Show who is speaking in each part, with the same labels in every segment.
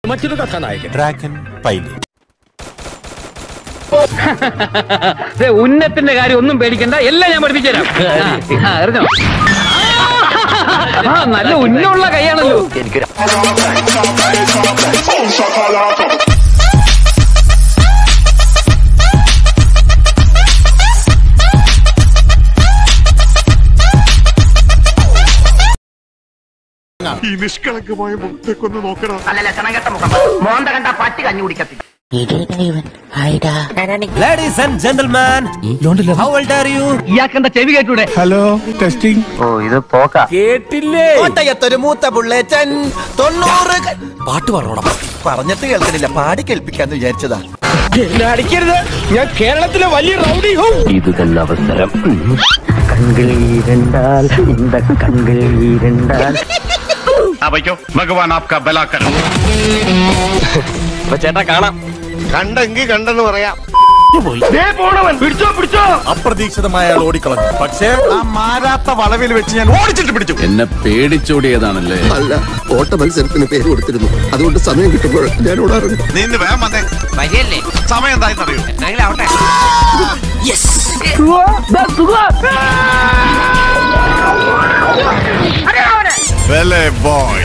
Speaker 1: മറ്റൊരു കഥാനായകൻ
Speaker 2: dragon pilot
Speaker 3: ഉന്നത്തിന്റെ കാര്യം ഒന്നും പേടിക്കണ്ട എല്ലാം ഞാൻ പഠിപ്പിച്ചു തരാം ആ, എറിഞ്ഞോ ആ നല്ല ഉന്നമുള്ള കൈയാണല്ലോ
Speaker 4: ഈ നിഷ്കളങ്കമായ മുഖത്തേക്കൊന്ന് നോക്കണം
Speaker 5: നല്ല ലക്ഷണം കെട്ട മുഖം മോന്ത കണ്ട പട്ടി കഞ്ഞി കുടിക്കത്തി
Speaker 2: ladies and gentleman how old are you
Speaker 3: ഇയാക്കെന്താ ചെവി കേട്ടൂടെ
Speaker 5: ഓ ഇത് പോക്ക
Speaker 1: കേട്ടില്ലേ
Speaker 2: കോട്ടയത്തൊരു മൂത്ത പുള്ളേച്ചൻ തൊണ്ണൂറ് ക- പാട്ട് പറഞ്ഞോടാ പറഞ്ഞിട്ട് കേൾക്കണില്ല പാടി കേൾപ്പിക്കാന്ന് വിചാരിച്ചതാ
Speaker 1: എന്നെ അടിക്കരുത് ഞാൻ കേരളത്തിലെ വലിയ റൗഡി ഹോ
Speaker 5: ഇത് തന്നെ അവസരം കൺകൾ ഈരണ്ടാൽ ഇന്ത കൺകൾ ഈരണ്ടാൽ
Speaker 4: ഭഗവാൻ ആപ്കാ ബലാക്കർ
Speaker 1: ചേട്ടാ കാണാം
Speaker 4: കണ്ടെങ്കി കണ്ടെന്ന് പറയാം
Speaker 2: അപ്രതീക്ഷിതമായ അയാൾ ഓടിക്കളഞ്ഞു പക്ഷേ ആ മാരാത്ത വളവിൽ വെച്ച് ഞാൻ ഓടിച്ചിട്ട് പിടിച്ചു
Speaker 6: എന്നെ പേടിച്ചോടിയതാണല്ലേ
Speaker 7: അല്ല ഓട്ട മത്സരത്തിന് പേര് കൊടുത്തിരുന്നു അതുകൊണ്ട് സമയം കിട്ടുമ്പോൾ ഞാൻ ഓടാറുണ്ട്
Speaker 4: നിന്ന് വേഗം വന്നേ സമയം എന്തായെന്നറിയോ ബോയ്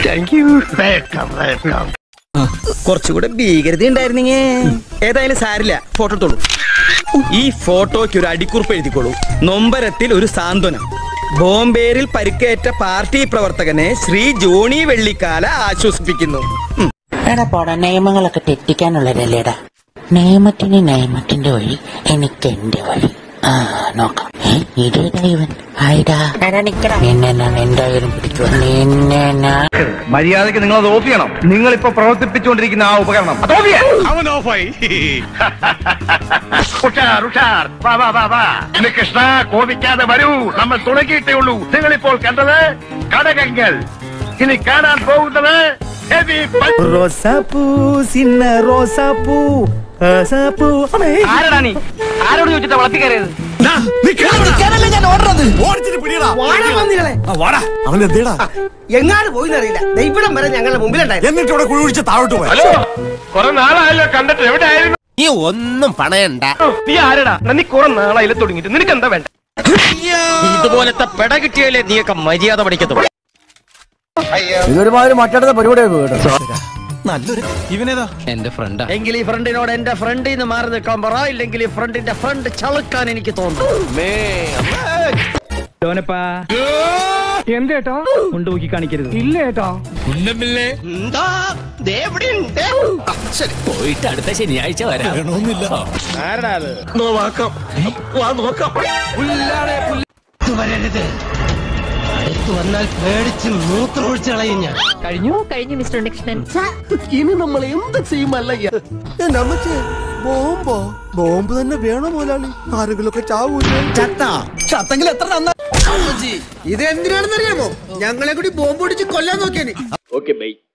Speaker 1: കുറച്ചുകൂടെ ഭീകരത ഉണ്ടായിരുന്നെങ്കിൽ ഏതായാലും സാരില്ല ഫോട്ടോ എടുത്തോളൂ ഈ ഫോട്ടോയ്ക്ക് ഒരു അടിക്കുറിപ്പ് എഴുതിക്കോളൂ നൊമ്പരത്തിൽ ഒരു സാന്ത്വനം ബോംബേറിൽ പരിക്കേറ്റ പാർട്ടി പ്രവർത്തകനെ ശ്രീ ജോണി വെള്ളിക്കാല ആശ്വസിപ്പിക്കുന്നു ഉം.
Speaker 8: എടാ പോടാ നിയമങ്ങളൊക്കെ തെറ്റിക്കാനുള്ളതല്ലേടാ നിയമത്തിന് നിയമത്തിന്റെ വഴി എനിക്ക് എന്റെ വഴി ആ നോക്കാം ഏ, ഇതേതാ ഇവൻ ആയിടാ നിന്നെ ഞാൻ എന്തായാലും പിടിച്ചു നിന്നെ ഞാൻ
Speaker 3: മര്യാദക്ക് നിങ്ങൾ അത് ഓഫ് ചെയ്യണം നിങ്ങൾ ഇപ്പൊ പ്രവർത്തിപ്പിച്ചുകൊണ്ടിരിക്കുന്ന ആ ഉപകരണം അത് ഓഫ് ചെയ്യാൻ
Speaker 4: അവൻ ഓഫായി ഉഷാർ ഉഷാർ വാ വാ വാ വാ ഇന്ന് കൃഷ്ണ കോപിക്കാതെ വരൂ നമ്മൾ തുടങ്ങിയിട്ടേ ഉള്ളൂ നിങ്ങൾ ഇപ്പോൾ കണ്ടത് കടകങ്ങൾ ഇനി കാണാൻ പോകുന്നത് ഹെവി
Speaker 3: ആരടാ നീ ആരോട് ചോദിച്ചിട്ടാ വളർത്തി കയറിയത്
Speaker 2: അവൻ എന്തേടാ
Speaker 1: എങ്ങാട് പോയിന്നറിയില്ല ദൈവം വരെ ഞങ്ങളുടെ മുമ്പിലുണ്ടായിരുന്നു
Speaker 2: എന്നിട്ട് ഇവിടെ കുഴി പിടിച്ച് താഴോട്ട് പോയി
Speaker 4: കുറെ നാളായല്ലോ കണ്ടിട്ട് എവിടെയായിരുന്നു
Speaker 2: നീ ഒന്നും പണയണ്ട
Speaker 3: നീ ആരടാ നീ കുറെ നാളായില്ല തുടങ്ങിയിട്ട് നിനക്ക് എന്താ വേണ്ട
Speaker 1: ഇതുപോലത്തെ പെട കിട്ടിയാലേ നീയൊക്കെ മര്യാദ പഠിക്കത്തുള്ളൂ
Speaker 2: നല്ലൊരു ഇവനേതാ
Speaker 1: എന്റെ ഫ്രണ്ടാ എങ്കിൽ ഈ ഫ്രണ്ടിനോട് എന്റെ ഫ്രണ്ടിൽ നിന്ന് മാറി നിൽക്കാൻ പറ ഇല്ലെങ്കിൽ ഈ ഫ്രണ്ടിന്റെ ഫ്രണ്ട് ചളുക്കാൻ എനിക്ക് തോന്നുന്നു
Speaker 3: എന്തേട്ടാ കൊണ്ടുപോയി കാണിക്കരുത് ഇല്ല ഏട്ടാ
Speaker 6: പോയിട്ട് അടുത്ത ശനിയാഴ്ച വരാം
Speaker 9: കഴിഞ്ഞു കഴിഞ്ഞു മിസ്റ്റർ ഉണ്ണികൃഷ്ണൻ
Speaker 7: ബോംബോ ബോംബ് തന്നെ വേണോ മുതലാളി ആരെങ്കിലും ഒക്കെ ചാവൂലേ
Speaker 1: ചത്തെങ്കിൽ എത്ര നന്നാ ഇത് എന്തിനാണെന്നറിയാമോ ഞങ്ങളെ കൂടി ബോംബ് പിടിച്ച് കൊല്ലാൻ നോക്കിയാനി
Speaker 6: ഓക്കെ ബൈ